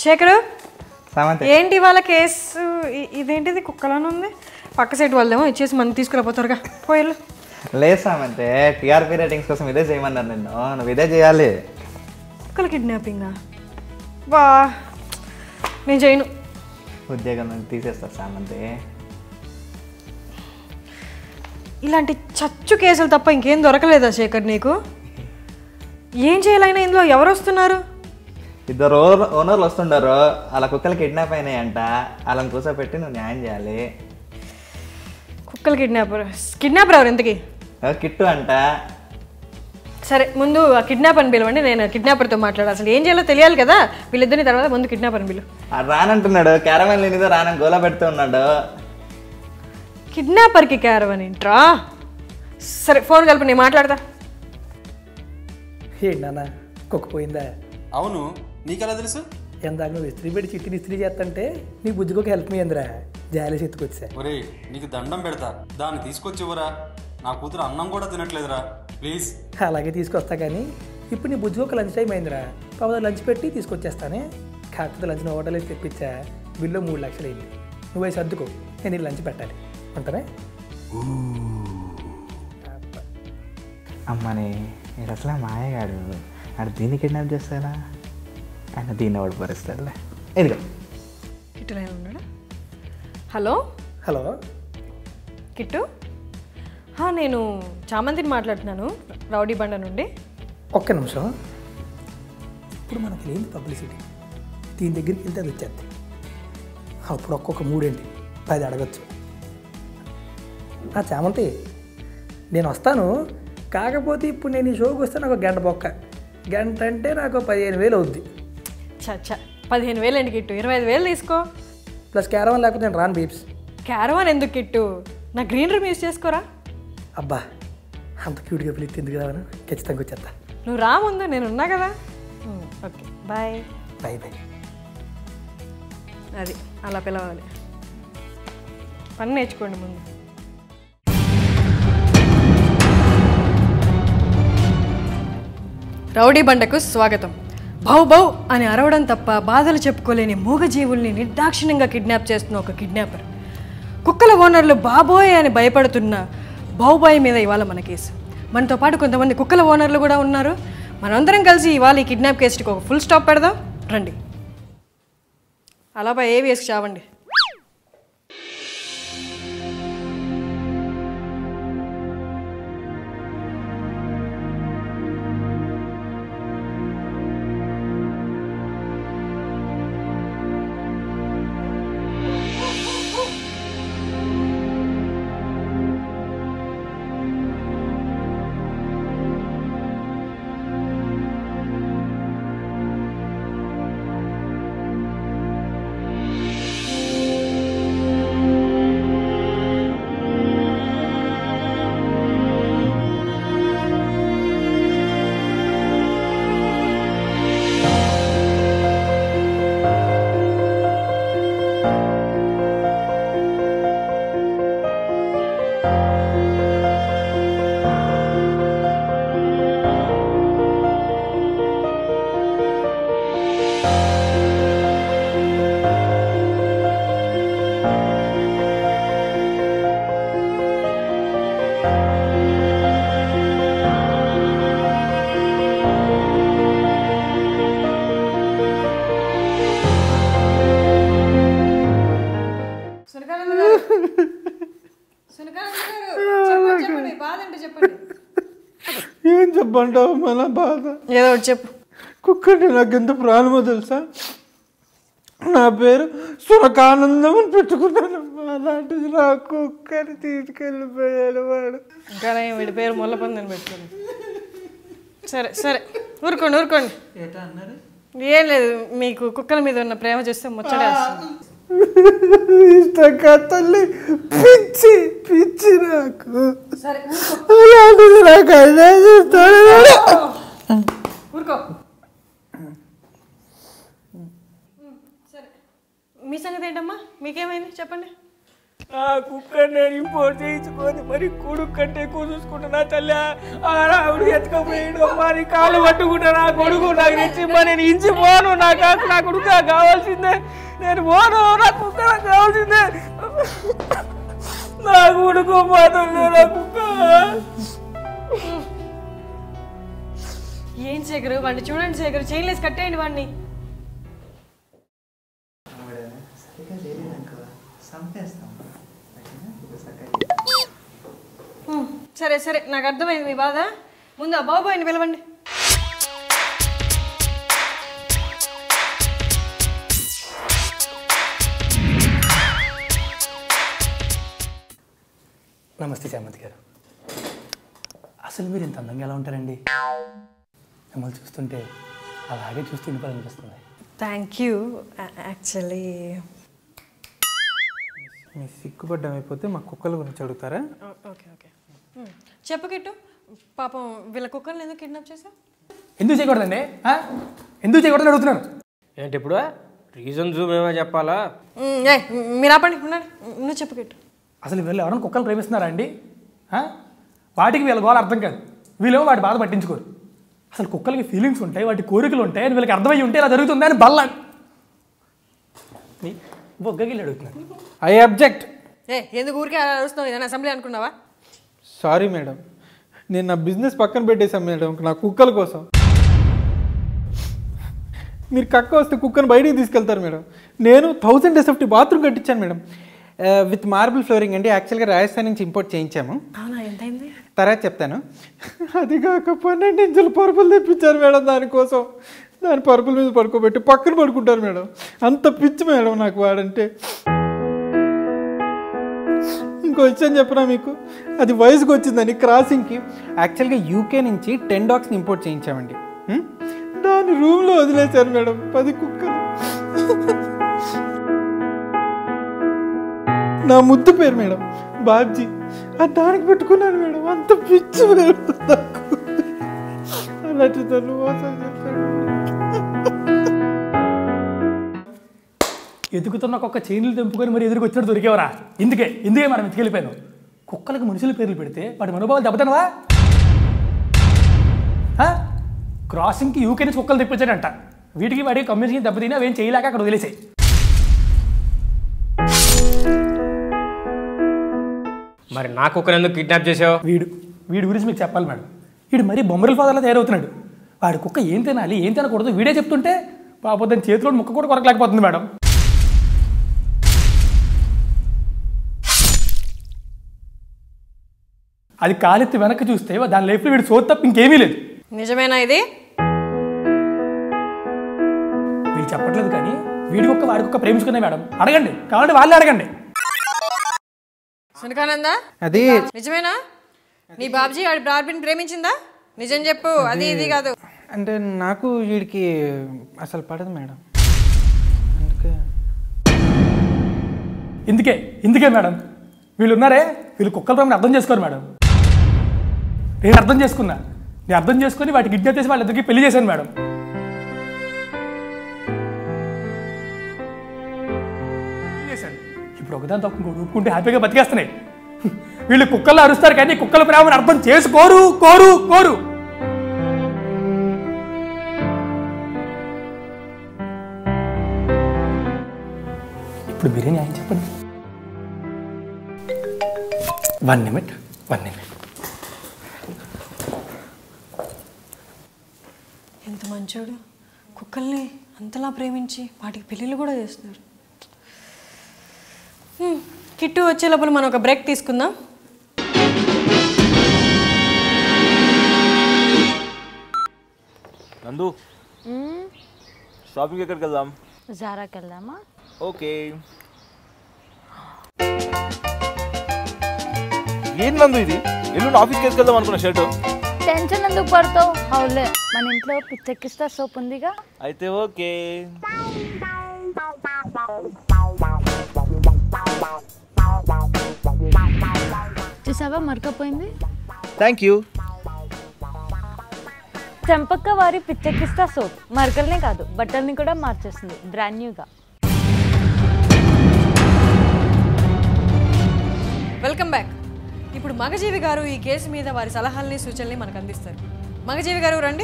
శేఖరు సామంతి ఏంటి వాళ్ళ కేసు ఇ- ఇదేంటిది కుక్కలానే ఉంది పక్క సైడ్ వాళ్ళేమో ఇచ్చేసి మనం తీసుకురాపోతారుగా పోయేళ్ళు లేదు సామంతే టీఆర్పీ రేటింగ్స్ కోసం ఇదే చేయమన్నారు నిన్ను నువ్వు ఇదే చేయాలి కుక్కల కిడ్నాపింగా వా నేను చేయను ఉద్యోగం నుంచి తీసేస్తారు సామంతి ఇలాంటి చచ్చు కేసులు తప్ప ఇంకేం దొరకలేదా శేఖర్ నీకు ఏం చేయాలైనా ఇందులో ఎవరు వస్తున్నారు ఇద్దరు ఓనర్ ఓనర్లు వస్తుండారు అలా కుక్కలు కిడ్నాప్ అయినాయంట వాళ్ళని కూర్చోపెట్టి నువ్వు న్యాయం చేయాలి కుక్కల కిడ్నాపర్ కిడ్నాపర్ ఎవరు ఇంతకీ ఆ, కిట్టు అంట సరే ముందు ఆ కిడ్నాపర్ని పిలవండి నేను కిడ్నాపర్తో మాట్లాడాలి అసలు ఏం చేయాలో తెలియాలి కదా వీళ్ళిద్దరిని తర్వాత ముందు కిడ్నాపర్ని పిలువు ఆ రానంటున్నాడు క్యారమెన్ లేనిదో రానని గోల పెడుతూ ఉన్నాడు కిడ్నాపర్కి క్యారవన్ ఏంట్రా సరే ఫోన్ కలిపి నేను మాట్లాడతా ఏంటి నాన్న కుక్క పోయిందా అవును నీకెలా తెలుసు ఎందాక నువ్వు ఇస్త్రీ పెట్టి చిట్టిని ఇస్త్రీ చేస్తుంటే నీ బుజ్జికొక హెల్ప్ మీ అందరా జాలేసి ఎత్తుకొచ్చా ఒరే నీకు దండం పెడతా దాన్ని తీసుకొచ్చివ్వరా నా కూతురు అన్నం కూడా తినట్లేదురా ప్లీజ్ అలాగే తీసుకొస్తా కానీ ఇప్పుడు నీ బుజ్జికొక లంచ్ టైం అయిందిరా పాప లంచ్ పెట్టి తీసుకొచ్చేస్తానే కాకపోతే లంచ్ నువ్వు హోటల్ వేసి తెప్పించా బిల్లు మూడు లక్షలు అయింది నువ్వు వేసి సర్దుకో నేను ఈ లంచ్ పెట్టాలి ఉంటానే అమ్మని ఇది అసలు మాయగాడు ఆడు దీన్ని కిడ్నాప్ చేస్తాడా ఆయన దీన్ని వాడు భరిస్తాడులే ఇదిగో కిట్టు లైన్ ఉన్నాడా హలో హలో కిట్టు హా, నేను చామంతిని మాట్లాడుతున్నాను రౌడీ బండ నుండి ఒక్క నిమిషం ఇప్పుడు మనకి లేని పబ్లిసిటీ దీని దగ్గరికి వెళ్తే అది వచ్చేది అప్పుడు ఒక్కొక్క మూడేంటి పది అడగచ్చు ఆ చామంతి నేను వస్తాను కాకపోతే ఇప్పుడు నేను ఈ షోకి వస్తే నాకు ఒక గంట బొక్క గంట అంటే నాకు పదిహేను వేలు అవుద్ది చచ్చా పదిహేను వేలు ఏంటి కిట్టు ఇరవై ఐదు వేలు తీసుకో ప్లస్ క్యారవన్ లేకపోతే నేను రాను బీప్స్ క్యారవాన్ ఎందుకు కిట్టు నా గ్రీన్ రూమ్ యూస్ చేసుకోరా అబ్బా అంత క్యూట్గా పిలిచి ఎందుకు రావను ఖచ్చితంగా వచ్చేస్తా నువ్వు రా ముందు నేను ఉన్నా కదా um, okay bye bye bye అది అలా పిలవాలి పని నేర్చుకోండి ముందు రౌడీ బండకు స్వాగతం బౌ బౌ అని అరవడం తప్ప బాధలు చెప్పుకోలేని మూగజీవుల్ని నిర్దాక్షిణ్యంగా కిడ్నాప్ చేస్తున్న ఒక కిడ్నాపర్ కుక్కల ఓనర్లు బాబోయ్ అని భయపడుతున్న బావుబాయ్ మీద ఇవాళ మన కేసు మనతో పాటు కొంతమంది కుక్కల ఓనర్లు కూడా ఉన్నారు మనందరం కలిసి ఇవాళ ఈ కిడ్నాప్ కేసుకి ఒక ఫుల్ స్టాప్ పెడదాం రండి అలా బా ఏవిఎస్కి చావండి సునకానంద గారు సునకానంద గారు చెప్పండి చెప్పండి బాధ అంటే చెప్పండి ఏం చెప్పంటావు మన బాధ ఏదో ఒకటి చెప్పు కుక్కటి నాకు ఎంత ప్రాణమో తెలుసా నా పేరు సురకానందం అని పెట్టుకున్నాను అలాంటిది నా కుక్కని తీసుకెళ్ళిపోయాడు వాడు ఇంకా నేను వీడి పేరు ముల్లపందని పెట్టుకోండి సరే సరే ఊరుకోండి ఊరుకోండి ఏం లేదు మీకు కుక్కల మీద ఉన్న ప్రేమ చూస్తే ముచ్చటేస్తుంది ఇష్టంగా తల్లి పిచ్చి పిచ్చి నాకు సరే అలాంటిది నాకు అయినా చేస్తాడు వాడు. ఊరుకో సరే మీ సంగతి ఏంటమ్మా మీకేమైంది చెప్పండి ఆ కుక్క నేను ఇంపోర్ట్ చేయించుకొని మరి కొడుకు కంటే ఎక్కువ చూసుకుంటున్నా తల్లి ఆ రావుడు ఎత్తుకపోయాడు మరి కాళ్ళు పట్టుకుంటా నా కొడుకు నాకు తెచ్చిమ్మా నేను ఇంచి పోను నా కాకు నా కొడుకు నాకు కావాల్సిందే నేను పోను నా కుక్క నాకు కావాల్సిందే నా కొడుకు పోతుంది నా కుక్క ఏం శేఖరు వాడిని చూడండి శేఖరు చేయలేసి కట్టేయండి వాడిని సరిగా చేయలేదనుకో చంపేస్తాం హ్మ్, సరే సరే నాకు అర్థమైంది మీ బాధ ముందు ఆ బాబోయ్ని పిలవండి నమస్తే చామంతి గారు అసలు మీరు ఇంత అందంగా ఎలా ఉంటారండి మిమ్మల్ని చూస్తుంటే అలాగే చూస్తూ ఉండిపోవాలనిపిస్తుంది థ్యాంక్ యూ యాక్చువల్లీ మీ సిగ్గుపడ్డం అయిపోతే మా కుక్కల గురించి అడుగుతారా ఓకే ఓకే చెప్పు కిట్టు పాపం వీళ్ళ కుక్కర్ని ఎందుకు కిడ్నాప్ చేసావు ఎందుకు చేయకూడదండి ఆ? ఎందుకు చేయకూడదని అడుగుతున్నాను ఏంటి ఇప్పుడు రీజన్స్ మేమే చెప్పాలా ఏ మీరు ఆపండి ఉన్నాడు నువ్వు చెప్పు కిట్టు అసలు వీళ్ళు ఎవరైనా కుక్కలు ప్రేమిస్తున్నారా అండి ఆ? వాటికి వీళ్ళ గోల అర్థం కాదు వీళ్ళేమో వాటి బాధ పట్టించుకోరు అసలు కుక్కలకి ఫీలింగ్స్ ఉంటాయి వాటి కోరికలు ఉంటాయి అని వీళ్ళకి అర్థమయ్యి ఉంటే ఇలా జరుగుతుంది అని బల్ల మీ బొగ్గగిల్లి అడుగుతున్నాను ఐ అబ్జెక్ట్ ఏ ఎందుకు ఊరికే అరుస్తున్నావు ఇదని అసెంబ్లీ అనుకున్నావా సారీ మేడం నేను నా బిజినెస్ పక్కన పెట్టేశాను మేడం నా కుక్కల కోసం మీరు కక్క వస్తే కుక్కను బయటికి తీసుకెళ్తారు మేడం నేను థౌజండ్ ఎస్ఎఫ్టీ బాత్రూమ్ కట్టించాను మేడం విత్ మార్బుల్ ఫ్లోరింగ్ అండి యాక్చువల్గా రాజస్థాన్ నుంచి ఇంపోర్ట్ చేయించాము అవునా ఎంతైంది తర్వాత చెప్తాను అది కాక పన్నెండు ఇంచుల పరుపులు తెప్పించారు మేడం దానికోసం దాని పరుపుల మీద పడుకోబెట్టి పక్కన పడుకుంటారు మేడం అంత పిచ్చి మేడం నాకు వాడంటే ఇంకో విషయం చెప్పనా మీకు అది వయసుకు వచ్చిందని క్రాసింగ్కి యాక్చువల్గా యూకే నుంచి టెన్ డాగ్స్ని ఇంపోర్ట్ చేయించామండి హ్మ్? దాన్ని రూమ్లో వదిలేశారు మేడం పది కుక్కలు నా ముద్దు పేరు మేడం బాబ్జీ ఆ దానికి పెట్టుకున్నాను మేడం అంత పిచ్చి మేడం నాకు అలాంటి తను మోసం చేశాడు ఎదుగుతున్న ఒక్కొక్క చైన్లు తెంపుకొని మరి ఎదురుకు వచ్చినట్టు దొరికేవరా ఇందుకే ఇందుకే మనం ఎత్తుకెళ్ళిపోయాను కుక్కలకు మనుషుల పేర్లు పెడితే వాటి మనోభావాలు దెబ్బతినవా ఆ? క్రాసింగ్కి యూకే నుంచి కుక్కలు తెప్పించాడంట వీటికి వాడికి కమ్యూనిటీకి దెబ్బతిని అవేం చేయలేక అక్కడ వదిలేసాయి మరి నా కుక్కను ఎందుకు కిడ్నాప్ చేసావు వీడు వీడి గురించి మీకు చెప్పాలి మేడం వీడు మరీ బొమ్మల ఫాదర్లా తయారవుతున్నాడు వాడి కుక్క ఏం తినాలి ఏం తినకూడదు వీడే చెప్తుంటే పాపం దాని చేతిలో ముక్క కూడా కొరకలేకపోతుంది మేడం అది కాలెత్తి వెనక్కి చూస్తే దాని లైఫ్లో వీడు సోది తప్ప ఇంకేమీ లేదు నిజమేనా ఇది వీడు చెప్పట్లేదు కానీ వీడి కుక్క వాడి కుక్క ప్రేమించుకునే మేడం అడగండి కావాలంటే వాళ్ళే అడగండి సునకానంద అది నిజమేనా నీ బాబ్జీ వాడి బార్బీని ప్రేమించిందా నిజం చెప్పు అది ఇది కాదు అంటే నాకు వీడికి అసలు పడదు మేడం అందుకే ఇందుకే ఇందుకే మేడం వీళ్ళు ఉన్నారే వీళ్ళు కుక్కల ప్రేమని అర్థం చేసుకోరు మేడం నేను అర్థం చేసుకున్నా నేను అర్థం చేసుకుని వాటికి కిడ్నాప్ చేసి వాళ్ళిద్దరికి పెళ్లి చేశాను మేడం పెళ్లి చేశాను. ఇప్పుడు ఒకదాని తప్ప ఇంకోటి ఊపుకుంటే హ్యాపీగా బతికేస్తున్నాయి వీళ్ళు కుక్కల్లో అరుస్తారు కానీ కుక్కల ప్రేమను అర్థం చేసుకోరు కోరు కోరు ఇప్పుడు మీరే న్యాయం చెప్పండి వన్ నిమిట్ వన్ నిమిట్ ఎంత మంచోడు కుక్కల్ని అంతలా ప్రేమించి వాటికి పెళ్ళిళ్ళు కూడా చేస్తున్నారు హ్మ్, కిట్టు వచ్చే లోపల మనం ఒక బ్రేక్ తీసుకుందాం నందు షాపింగ్ ఎక్కడికి వెళ్దాం జారాకి వెళ్దామా ఓకే ఏం నందు ఇది ఎల్లుండి ఆఫీస్కి వెళ్దాం అనుకున్న షర్టు టెన్షన్ ఎందుకు పడతావు అవులే మన ఇంట్లో పిచ్చెక్కిస్తా సోప్ ఉందిగా అయితే ఓకే చూసావా మరకపోయింది థ్యాంక్ యూ చెంపక్క వారి పిచ్చెక్కిస్తా సోప్ మరకల్నే కాదు బట్టల్ని కూడా మార్చేస్తుంది బ్రాండ్ న్యూగా వెల్కమ్ బ్యాక్ ఇప్పుడు మగజీవి గారు ఈ కేసు మీద వారి సలహాల్ని సూచనల్ని మనకు అందిస్తారు మగజీవి గారు రండి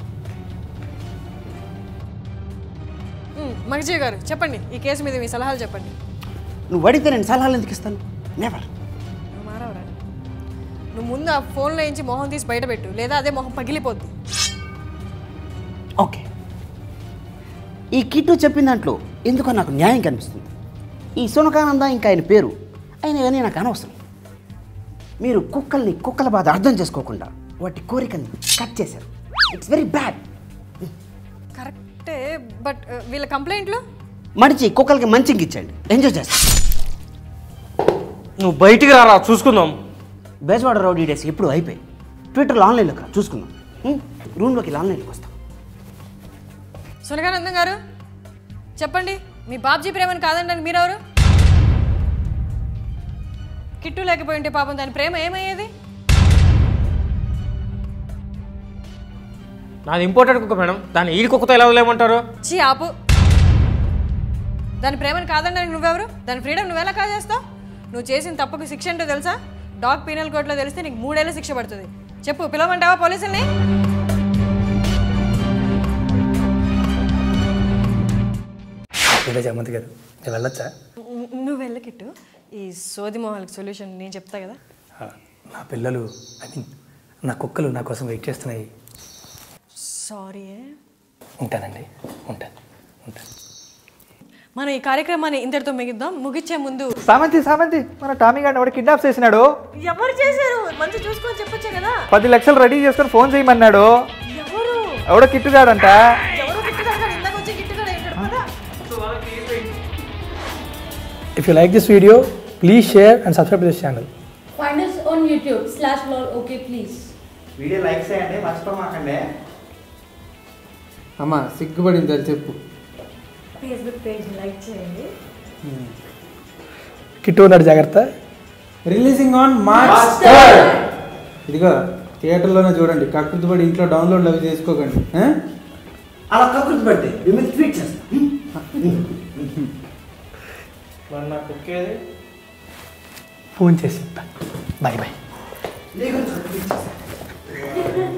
మ్, మగజీవి గారు చెప్పండి ఈ కేసు మీద మీ సలహాలు చెప్పండి నువ్వు అడిగితే నేను సలహాలు ఎందుకు ఇస్తాను నెవర్ నువ్వు మారవరా నువ్వు ముందు ఆ ఫోన్లో నుంచి మొహం తీసి బయట పెట్టు లేదా అదే మొహం పగిలిపోద్ది ఓకే ఈ కిట్టు చెప్పిన దాంట్లో ఎందుకో నాకు న్యాయం కనిపిస్తుంది ఈ సునకానంద ఇంకా ఆయన పేరు ఆయన కానీ నాకు అనవసరం మీరు కుక్కల్ని కుక్కల బాధ అర్థం చేసుకోకుండా వాటి కోరికల్ని కట్ చేశారు ఇట్స్ వెరీ బ్యాడ్ కరెక్టే బట్ వీళ్ళ కంప్లైంట్లు మడిచి కుక్కలకి మంచిగా ఇచ్చండి ఎంజాయ్ చేస్తాం నువ్వు బయటికి రారా చూసుకుందాం బేజవాడ రౌడీ డేస్ ఎప్పుడు అయిపోయి ట్విట్టర్లో ఆన్లైన్లోకి రా చూసుకుందాం ఉం? రూమ్లోకి వెళ్ళి ఆన్లైన్లోకి వస్తాం సునగానందం గారు చెప్పండి మీ బాబ్జీ ప్రేమను కాదండి మీరెవరు కిట్టు లేకపోయి ఉంటే పాపం దాని ప్రేమ ఏమయ్యేది నాది ఇంపోర్టెడ్ కుక్క మేడం దాన్ని ఈడి కుక్కతో ఎలా వదిలేయమంటారు చీ ఆపు దాని ప్రేమను కాదండానికి నువ్వెవరు దాని ఫ్రీడమ్ నువ్వెలా కాజేస్తావు నువ్వు చేసిన తప్పుకు శిక్ష ఏంటో తెలుసా డాగ్ పీనల్ కోర్టులో తెలిస్తే నీకు మూడేళ్ళ శిక్ష పడుతుంది చెప్పు పిలవమంటావా పోలీసుల్ని ఇలా జమంతి గారు నేను వెళ్ళొచ్చా ను- నువ్వు వెళ్ళ కిట్టు ఈ సోది మొహాలకు సొల్యూషన్ నేను చెప్తా కదా ఆ, నా పిల్లలు ఐ మీన్ నా కుక్కలు నా కోసం వెయిట్ చేస్తున్నాయి సారీ ఉంటానండి ఉంటాను ఉంటాను మనం ఈ కార్యక్రమాన్ని ఇంతటితో ముగిద్దాం ముగిచ్చే ముందు సామంతి సామంతి మన టామీ గారిని ఎవడు కిడ్నాప్ చేసినాడు ఎవరు చేశారు మంచి చూసుకొని చెప్పొచ్చే కదా పది లక్షలు రెడీ చేసుకొని ఫోన్ చేయమన్నాడు ఎవరు ఎవడో కిట్టుగాడంట ఎవరు గిట్టుగాడు ఇందాక వచ్చి గిట్టుగాడు ఏంటాడు కదా if you like this video please share and subscribe this channel Find us on YouTube slash lol okay please. Video like చేయండి మర్చిపోమాకండి అమ్మ సిగ్గుపడింది అది చెప్పు ఫేస్బుక్ పేజ్ లైక్ చేయండి కిట్టు ఉన్నాడు జాగ్రత్త రిలీజింగ్ ఆన్ మార్చ్ ఇదిగో థియేటర్లోనే చూడండి కక్కుతుపడి ఇంట్లో డౌన్లోడ్ అవి చేసుకోకండి ఆ? అలా కకృతి పడితే మీ మీద ట్వీట్ చేస్తాం ఫోన్ చేసి చెప్తా బాయ్ బాయ్ నీ గురించి ఒక ట్వీట్ చేస్తాం